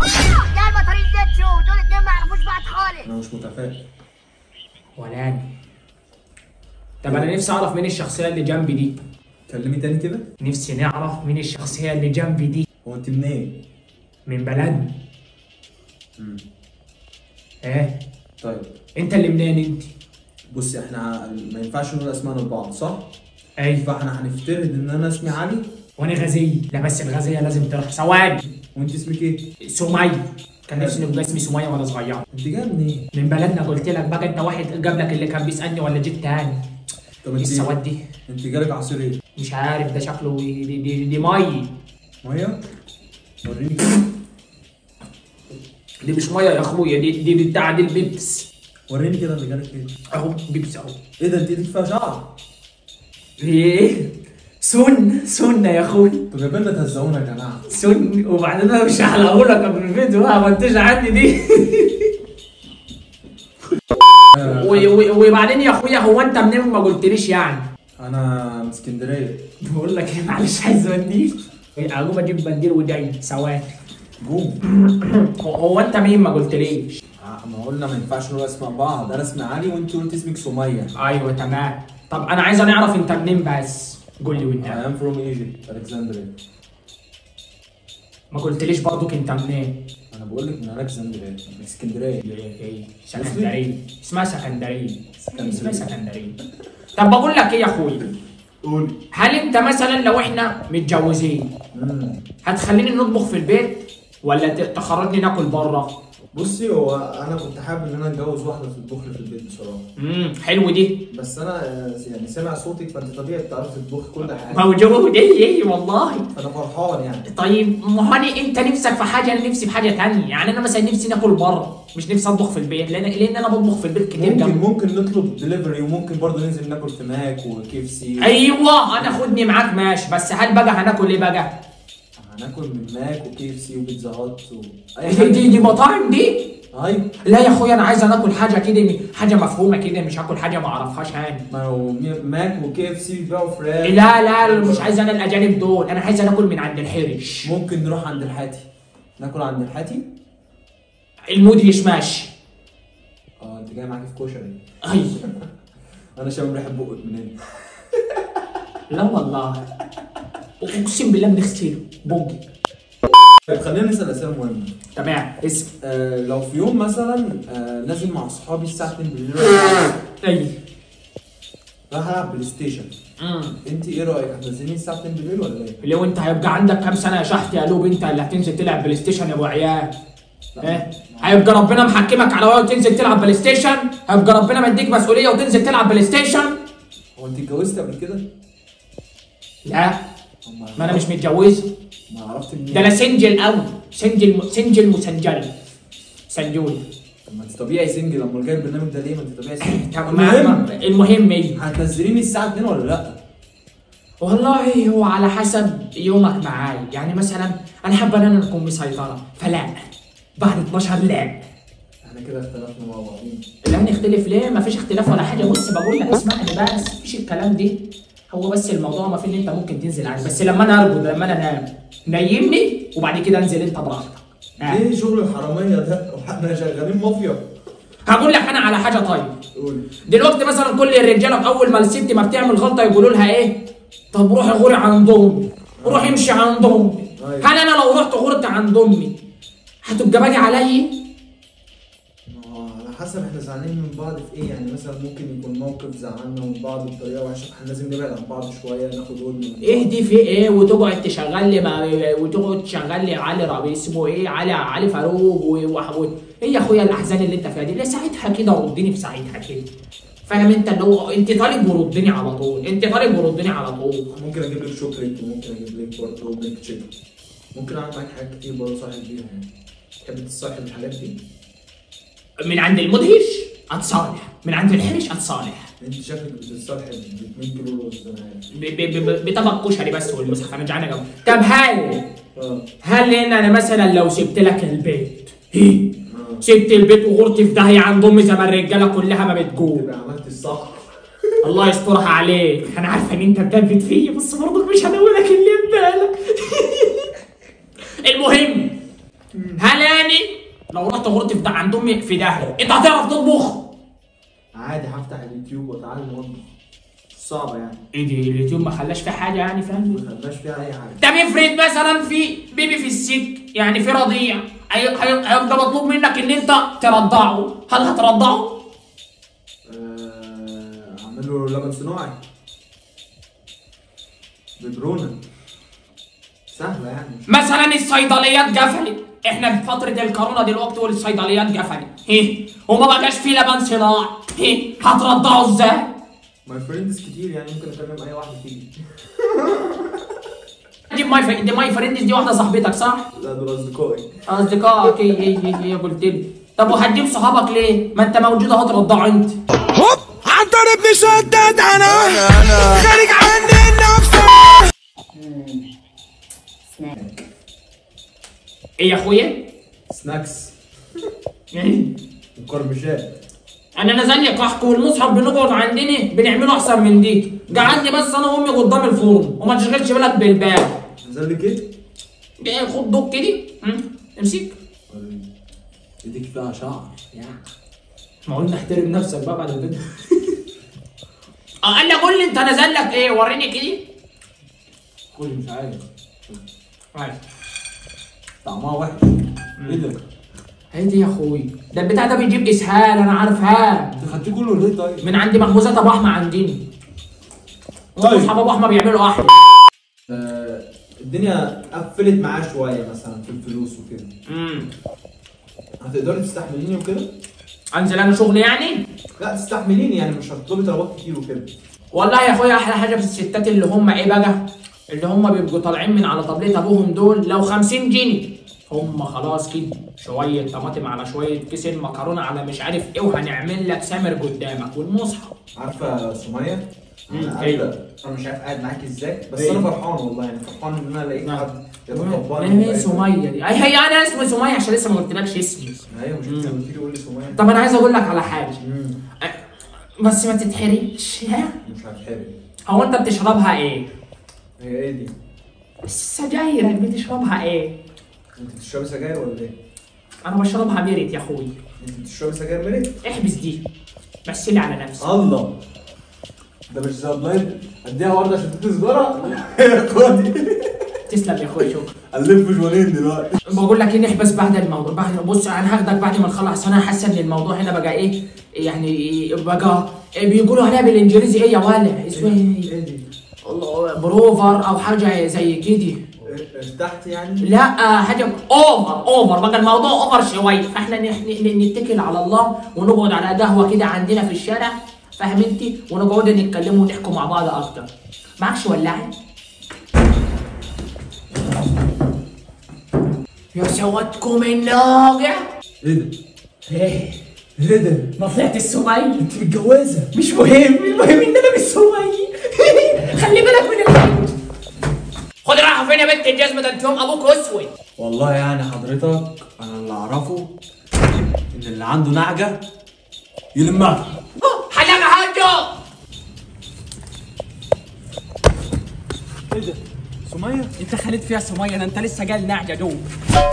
ده المطاريد زيتشو دول اتنين ما يعرفوش بعض خالص انا مش متفائل ولا أنا طب أنا نفسي أعرف مين الشخصية اللي جنبي دي كلمي تاني كده نفسي نعرف مين الشخصية اللي جنبي دي هو انت منين؟ من بلدنا مم. ايه طيب انت اللي منين انت بصي احنا ما ينفعش نقول اسمائنا لبعض صح؟ ايوه فاحنا هنفترض ان انا اسمي علي وانا غازية لا بس الغازية لازم تروح ثواني وانت اسمك ايه؟ سمية كان نفسي نبقى اسمي سمية وانا صغير انت جايه منين؟ من بلدنا قلت لك بقى انت واحد قبلك اللي كان بيسألني ولا جيت تاني طب ايه انت السواد دي انت جالك عصير ايه؟ مش عارف ده شكله دي, دي, دي مي ميه؟ وريني كده دي مش ميه يا اخويا دي دي بتاع دي البيبس وريني كده اللي جالك ايه؟ اهو بيبس اهو ايه ده انت ايدك فيها شعر؟ ايه سن سنة يا اخويا انتوا جايبين لنا تهزقونا يا جماعه سن وبعدين انا مش هحلقه لك قبل الفيديو بقى ما انتش عندي دي و- و- وبعدين يا اخويا هو انت منين ما قلتليش يعني انا من اسكندريه بقول لك ايه معلش عايز منديل اقوم اجيب منديل وجاي ثواني جوم هو- هو انت مين ما قلتليش اه، ما قلنا ما ينفعش نقول اسماء بعض انا اسمي علي وانت قلت اسمك سميه ايوه تمام طب انا عايز نعرف انت منين بس قول لي وانت I am from Egypt Alexandria ما قلتليش برضك انت منين انا بقول لك من الكسندريه من اسكندريه سكندريه اسمها سكندريه سكندرية. اسمها سكندريه طب بقول لك ايه يا اخويا قولي هل انت مثلا لو احنا متجوزين امم هتخليني نطبخ في البيت ولا ت- تخرجني ناكل بره بصي هو انا كنت حابب ان انا اتجوز واحده في الطبخ في البيت بصراحه امم حلو دي بس انا آه، يعني سامع صوتك فانت طبيعي بتعرفي تطبخي كل حاجه موجود ايه ايه والله فانا فرحان يعني طيب ما هو أنا- انت نفسك في حاجه انا نفسي في حاجه تانية يعني انا مثلا نفسي ناكل بره مش نفسي اطبخ في البيت لان لان انا بطبخ في البيت كتير ممكن جنب ممكن نطلب دليفري وممكن برضه ننزل ناكل في ماك وكيف سي ايوه انا خدني معاك ماشي بس هل بقى هناكل ايه بقى؟ هناكل من ماك وكيف سي وبيتزا هات و... دي دي, دي مطاعم دي؟ ايوه لا يا اخويا انا عايز ناكل حاجه كده حاجه مفهومه كده مش هاكل حاجه ما اعرفهاش انا ما هو مي- ماك وكيف سي بيبيعوا فراخ لا لا مش عايز انا الاجانب دول انا عايز ناكل من عند الحرش ممكن نروح عند الحاتي ناكل عند الحاتي المدهش ماشي اه انت جاي معاكي في كشري اي انا شامم ريحه بقك من هنا لا والله اقسم بالله بنغسله بوجي طيب خلينا نسال اسئله مهمه تمام اسم آه لو في يوم مثلا آه نازل مع اصحابي الساعه 2 بالليل اي رايح العب بلاي ستيشن امم انت ايه رايك هتنزليني الساعه 2 بالليل ولا ايه؟ لو انت هيبقى عندك كام سنه يا شحت يا لوب انت اللي هتنزل تلعب بلاي ستيشن يا ابو عيال ايه هيبقى ربنا محكمك على وقت تنزل تلعب بلاي ستيشن هيبقى ربنا مديك مسؤوليه وتنزل تلعب بلاي ستيشن هو انت اتجوزت قبل كده؟ لا أما- ما انا مش متجوز ما عرفت منين؟ ده انا سنجل قوي سنجل سنجل مسنجل سنجول طب ما انت طبيعي سنجل لما جاي البرنامج ده ليه؟ ما انت طبيعي سنجل طب ما- ما- المهم ايه هتنزليني الساعه 2 ولا لا؟ والله هو على حسب يومك معاي يعني مثلا انا حابه ان انا اكون مسيطره فلا بعد 12 لا احنا كده اختلفنا مع بعضين لا نختلف ليه ما فيش اختلاف ولا حاجه بص بقول لك اسمعني بس مفيش الكلام دي هو بس الموضوع ما في ان انت ممكن تنزل عادي بس لما انا ارقد لما انا انام نيمني وبعد كده انزل انت براحتك آه. ليه شغل الحراميه ده؟ احنا شغالين مافيا هقول لك انا على حاجه طيب قول دلوقتي مثلا كل الرجاله اول ما الست ما بتعمل غلطه يقولوا لها ايه طب روحي غوري عند امي روحي امشي عند امي أيوة. هل انا لو رحت غورت عند امي هتبقى باجي عليا ما هو على حسب احنا زعلانين من بعض في ايه يعني مثلا ممكن يكون موقف زعلنا من بعض بطريقه وحشه احنا لازم نبعد عن بعض شويه ناخد ود من ايه دي في ايه وتقعد تشغل لي ما وتقعد تشغل لي علي ربيع اسمه ايه علي علي فاروق و- وحبوت ايه يا اخويا الاحزان اللي انت فيها دي لا ساعتها كده ردني في ساعتها كده فاهم انت اللي هو انت طالب وردني على طول انت طالب وردني على طول ممكن اجيب لك شوكليت وممكن اجيب لك برضه ميلك تشيكن ممكن اعمل معاك حاجات كتير برضه صاحب بيها يعني تحب تصاحب الحاجات دي؟ من عند المدهش اتصالح من عند الحرش اتصالح انت شكلك بتتصاحب ب 2 كيلو رز انا عارف ب- ب- ب- بطبق كشري بس والمسخ انا جعانه قوي طب هل اه هل ان انا مثلا لو سبت لك البيت هي اه سبت البيت وغرت في داهيه عند امي زي ما الرجاله كلها ما بتقول تبقى عملت الصح الله يسترها عليك انا عارفه ان انت مدبت فيا بس برضك مش هنقولك اللي في بالك المهم هلاني لو رحت غرفة ده عند امي في داهية انت هتعرف تطبخ عادي هفتح اليوتيوب واتعلم واطبخ صعبة يعني ايه دي اليوتيوب ما خلاش في حاجة يعني فاهم ما خدناش فيها أي حاجة طب افرض مثلا في بيبي في السك يعني في رضيع هي- هي- هيبقى مطلوب منك ان انت ترضعه هل هترضعه؟ آه، أعمل له لبن صناعي ببرونة سهلة يعني مثلا الصيدليات قفلت احنا في فترة الكورونا دلوقتي والصيدليات قفلت هيه وما بقاش في لبن صناعي هيه هترضعه ازاي؟ ماي فريندز كتير يعني ممكن أكلم أي واحدة تيجي دي ماي فريند دي ماي فريندز دي واحدة صاحبتك صح؟ لا دول أصدقائي اصدقائك هي هي هي هي قلت لي طب وهتجيب صحابك ليه؟ ما انت موجود اهو ترضعه انت هوب عنتر ابن شداد انا خارج عني النفس سناك ايه يا اخويا؟ سناكس ايه؟ وكرمشات انا نزل لي كحك والمصحف بنقعد عندنا بنعمله احسن من دي قعدني بس انا وامي قدام الفرن وما تشغلش بالك بالباب نزل لك إيه؟ ايه خد دوك كده مم، امسك ايديك فيها شعر ما قلنا احترم نفسك بقى بعد الفيديو اه قال لي قول لي انت نزل لك ايه وريني كده كل مش عارف عارف. طعمها وحش ايه ده؟ هاتي يا اخوي ده البتاع ده بيجيب اسهال انا عارفها انت خدتيه كله ليه طيب؟ من عندي مخبوزات ابو احمد عندنا طيب. واصحاب ابو احمد بيعملوا احلى آه، الدنيا قفلت معاه شويه مثلا في الفلوس وكده امم هتقدري تستحمليني وكده؟ انزل انا شغل يعني لا تستحمليني يعني مش هتطلبي طلبات كتير وكده والله يا اخويا احلى حاجه في الستات اللي هم ايه بقى اللي هم بيبقوا طالعين من على طبليه ابوهم دول لو 50 جنيه هم خلاص كده شويه طماطم على شويه كيسين مكرونه على مش عارف ايه وهنعمل لك سامر قدامك والمصحف عارفه سميه؟ مم، انا ايوه. قاعدة- انا مش عارف قاعد معاكي ازاي بس ايوه. انا فرحان والله يعني فرحان ان انا لقيت نعم. حد يتقبلني مين سميه دي اي هي انا اسمي سميه عشان لسه ما قلتلكش اسمي ايوه مش انت قلت لي قول لي سميه طب انا عايز اقول لك على حاجه مم، أه، بس ما تتحرقش ها مش هتحرق هو انت بتشربها ايه هي ايه دي؟ سجايرك بتشربها ايه انت بتشربي سجاير ولا ايه؟ انا بشربها ميريت يا اخوي انت بتشربي سجاير مريت؟ احبس دي بس لي على نفسك الله ده مش زي بلايد اديها ورده عشان تدي سجاره خدي تسلم يا اخويا شكرا الف جوانين دلوقتي بقول لك ايه نحبس بعد الموضوع بعد بص انا هاخدك بعد ما نخلص انا حاسه ان الموضوع هنا بقى ايه يعني بقى إيه بيقولوا عليها بالانجليزي ايه يا ولا اسمه ايه ايه دي؟ الله، بروفر او حاجه زي كده ارتحت يعني؟ لا حاجه اوفر اوفر بقى الموضوع اوفر شويه فاحنا نح- ن- نتكل على الله ونقعد على قهوه كده عندنا في الشارع فاهم انت ونقعد نتكلم ونحكوا مع بعض اكتر معكش ولاعي يا سواتكم الناقع ايه ده؟ ايه ايه ده؟ ما طلعت السمي انت متجوزه مش مهم المهم ان انا مش سمي خلي بالك من الحاج خد راحه فين يا بنت الجزمه ده انت يوم ابوك اسود والله يعني حضرتك انا اللي اعرفه ان اللي عنده نعجه يلمها حلاقه حاجه ايه ده؟ سميه؟ انت خليت فيها سميه ده انت لسه جاي النعجه دوب